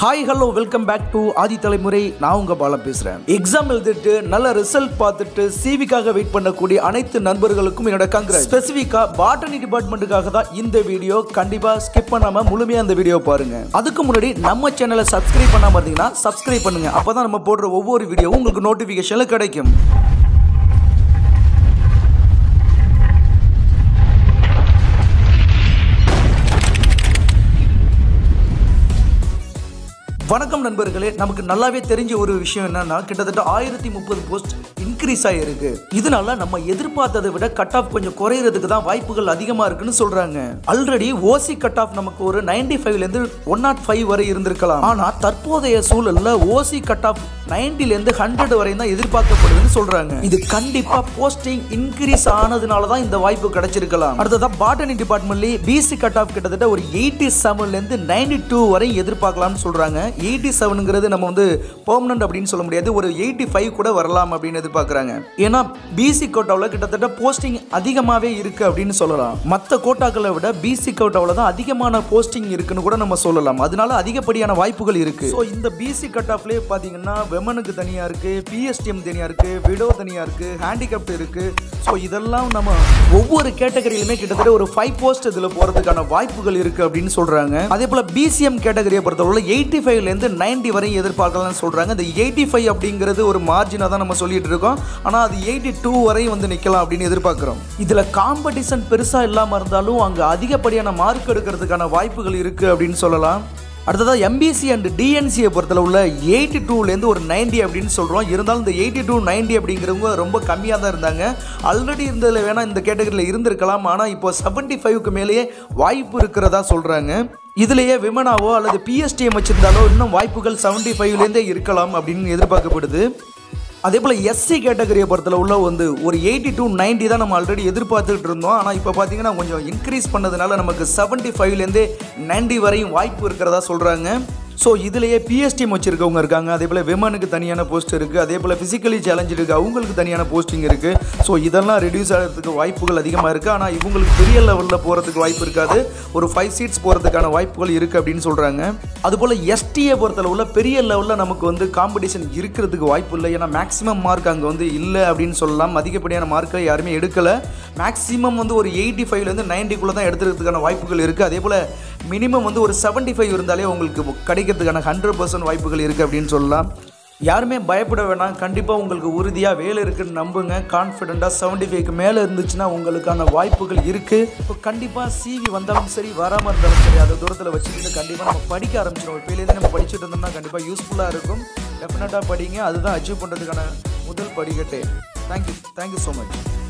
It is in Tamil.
hi hello welcome back to Aadhi Thalaimurai நான் உங்க பாலா பேசுறேன் எக்ஸாம் எழுதிட்டு நல்ல ரிசல்ட் பார்த்துட்டு சிவிக்காக வெயிட் பண்ணக்கூடிய அனைத்து நண்பர்களுக்கும் என்னோட கங்க்ரஸ் ஸ்பெசிஃபிக்கா பாட்டனி டிபார்ட்மெண்ட்டுக்காக தான் இந்த வீடியோ கண்டிப்பா ஸ்கிப் பண்ணாம முழுமையா அந்த வீடியோ பாருங்க அதுக்கு முன்னாடி நம்ம சேனலை சப்ஸ்கிரைப் பண்ணாம இருந்தீங்கன்னா சப்ஸ்கிரைப் பண்ணுங்க அப்பதான் நம்ம போடுற ஒவ்வொரு வீடியோவும் உங்களுக்கு நோட்டிபிகேஷன்ல கிடைக்கும் வணக்கம் நண்பர்களே நமக்கு நல்லாவே தெரிஞ்ச ஒரு விஷயம் என்னன்னா கிட்டத்தட்ட ஆயிரத்தி முப்பது போஸ்ட் இன்க்ரீஸ் ஆயிருக்கு இதனால நம்ம எதிர்பார்த்ததை விட கட் ஆஃப் கொஞ்சம் குறையிறதுக்கு தான் வாய்ப்புகள் அதிகமா இருக்குன்னு சொல்றாங்க ஆல்ரெடி ஓசி கட் ஆஃப் நமக்கு ஒரு நைன்டி ஃபைவ்ல இருந்து ஒன் நாட் ஃபைவ் வரை இருந்திருக்கலாம் ஆனா தற்போதைய சூழல்ல ஓசி கட் ஆஃப் நைன்டில இருந்து ஹண்ட்ரட் வரை தான் எதிர்பார்க்கப்படுதுன்னு சொல்றாங்க இது கண்டிப்பா போஸ்டிங் இன்க்ரீஸ் ஆனதுனால தான் இந்த வாய்ப்பு கிடைச்சிருக்கலாம் அடுத்ததா பாட்டனி டிபார்ட்மெண்ட்லயே பிசி கட் ஆஃப் கிட்டத்தட்ட ஒரு எயிட்டி செவன்ல இருந்து நைன்டி டூ வரை எதிர்பார்க்கலாம்னு சொல்றாங்க எயிட்டி செவனுங்கிறது நம்ம வந்து பெர்மனன்ட் அப்படின்னு சொல்ல முடியாது ஒரு எயிட்டி ஃபைவ் கூட வரலாம் அப்படின்னு எதிர்பார்க்குறாங்க ஏன்னா பிசி கோட்டாவில் கிட்டத்தட்ட போஸ்டிங் அதிகமாகவே இருக்கு அப்படின்னு சொல்லலாம் மற்ற கோட்டாக்களை விட பிசி கோட்டாவில் தான் அதிகமான போஸ்டிங் இருக்குன்னு கூட நம்ம சொல்லலாம் அதனால அதிகப்படியான வாய்ப்புகள் இருக்கு ஸோ இந்த பிசி கட் ஆஃப்லேயே பார்த்தீங்கன்னா விமனுக்கு தனியாக இருக்கு பிஎஸ்டிஎம் தனியாக இருக்கு விடோ தனியாக இருக்கு ஹேண்டிகேப்ட் இருக்கு ஸோ இதெல்லாம் நம்ம ஒவ்வொரு கேட்டகரியிலுமே கிட்டத்தட்ட ஒரு ஃபைவ் போஸ்ட் இதில் போகிறதுக்கான வாய்ப்புகள் இருக்கு அப்படின்னு சொல்றாங்க அதே போல் பிசிஎம் கேட்டகரியை பொறுத்தவரை எயிட்டி ஃபைவ்லேருந்து நைன்டி வரை எதிர்பார்க்கலாம்னு சொல்றாங்க இந்த எயிட்டி ஃபைவ் அப்படிங்கிறது ஒரு மார்ஜினாக தான் நம்ம சொல்லிட்டு இருக்கோம் ஆனால் அது எயிட்டி டூ வரை வந்து நிற்கலாம் அப்படின்னு எதிர்பார்க்குறோம் இதில் காம்படிஷன் பெருசாக இல்லாமல் இருந்தாலும் அங்கே அதிகப்படியான மார்க் எடுக்கிறதுக்கான வாய்ப்புகள் இருக்குது அப்படின்னு சொல்லலாம் அடுத்ததாக எம்பிசி அண்ட் டிஎன்சியை பொறுத்தல உள்ள எயிட்டி டூலேருந்து ஒரு நைன்டி அப்படின்னு சொல்கிறோம் இருந்தாலும் இந்த எயிட்டி டூ நைன்டி அப்படிங்கிறவங்க ரொம்ப கம்மியாக தான் இருந்தாங்க ஆல்ரெடி இருந்ததில் வேணால் இந்த கேட்டகரியில் இருந்திருக்கலாம் ஆனால் இப்போ செவன்ட்டி ஃபைவ்க்கு மேலேயே வாய்ப்பு இருக்கிறதா சொல்கிறாங்க இதுலேயே விமனாவோ அல்லது பிஎஸ்டிஎம் வச்சிருந்தாலோ இன்னும் வாய்ப்புகள் செவன்ட்டி ஃபைவ்லேருந்தே இருக்கலாம் அப்படின்னு எதிர்பார்க்கப்படுது அதே போல் எஸ்சி கேட்டகரியை பொறுத்தல உள்ள வந்து ஒரு எயிட்டி டு நைன்டி தான் நம்ம ஆல்ரெடி எதிர்பார்த்துட்டு இருந்தோம் ஆனால் இப்போ பார்த்தீங்கன்னா கொஞ்சம் இன்க்ரீஸ் பண்ணதுனால நமக்கு செவன்ட்டி ஃபைவ்லேருந்தே நைன்டி வரையும் வாய்ப்பு இருக்கிறதா சொல்கிறாங்க ஸோ இதுலேயே பிஎஸ்டிஎம் வச்சிருக்கவங்க இருக்காங்க அதே போல் விமனுக்கு தனியான போஸ்ட் இருக்குது அதே போல் ஃபிசிக்கலி சேலஞ்ச் இருக்குது அவங்களுக்கு தனியான போஸ்டிங் இருக்குது ஸோ இதெல்லாம் ரெடியூஸ் ஆகிறதுக்கு வாய்ப்புகள் அதிகமாக இருக்குது ஆனால் இவங்களுக்கு பெரிய லெவலில் போகிறதுக்கு வாய்ப்பு இருக்காது ஒரு ஃபைவ் சீட்ஸ் போகிறதுக்கான வாய்ப்புகள் இருக்குது அப்படின்னு சொல்கிறாங்க அதுபோல் எஸ்டியை பொறுத்தளவுல பெரிய லெவலில் நமக்கு வந்து காம்படிஷன் இருக்கிறதுக்கு வாய்ப்பு இல்லை ஏன்னா மேக்ஸிமம் மார்க் அங்கே வந்து இல்லை அப்படின்னு சொல்லலாம் அதிகப்படியான மார்க்கை யாருமே எடுக்கலை மேக்ஸிமம் வந்து ஒரு எயிட்டி ஃபைவ்லேருந்து நைன்ட்டிக்குள்ளே தான் எடுத்துக்கிறதுக்கான வாய்ப்புகள் இருக்குது அதே போல் மினிமம் வந்து ஒரு செவன்ட்டி ஃபைவ் இருந்தாலே உங்களுக்கு கிடைக்கிறதுக்கான ஹண்ட்ரட் பர்சன்ட் வாய்ப்புகள் இருக்குது அப்படின்னு சொல்லலாம் யாருமே பயப்பட வேணாம் கண்டிப்பாக உங்களுக்கு உறுதியாக வேலை இருக்குன்னு நம்புங்க கான்ஃபிடெண்ட்டாக செவன்ட்டி ஃபைவ்க்கு மேலே இருந்துச்சுன்னா உங்களுக்கான வாய்ப்புகள் இருக்குது இப்போ கண்டிப்பாக சிவி வந்தாலும் சரி வராமல் இருந்தாலும் சரி அதை தூரத்தில் வச்சுக்கிட்டு கண்டிப்பாக நம்ம படிக்க ஆரம்பிச்சிடும் இப்போலேருந்து நம்ம படிச்சுட்டு இருந்தோம்னா கண்டிப்பாக யூஸ்ஃபுல்லாக இருக்கும் டெஃபினட்டாக படிங்க அதுதான் அச்சீவ் பண்ணுறதுக்கான முதல் படிக்கட்டே தேங்க்யூ தேங்க்யூ ஸோ மச்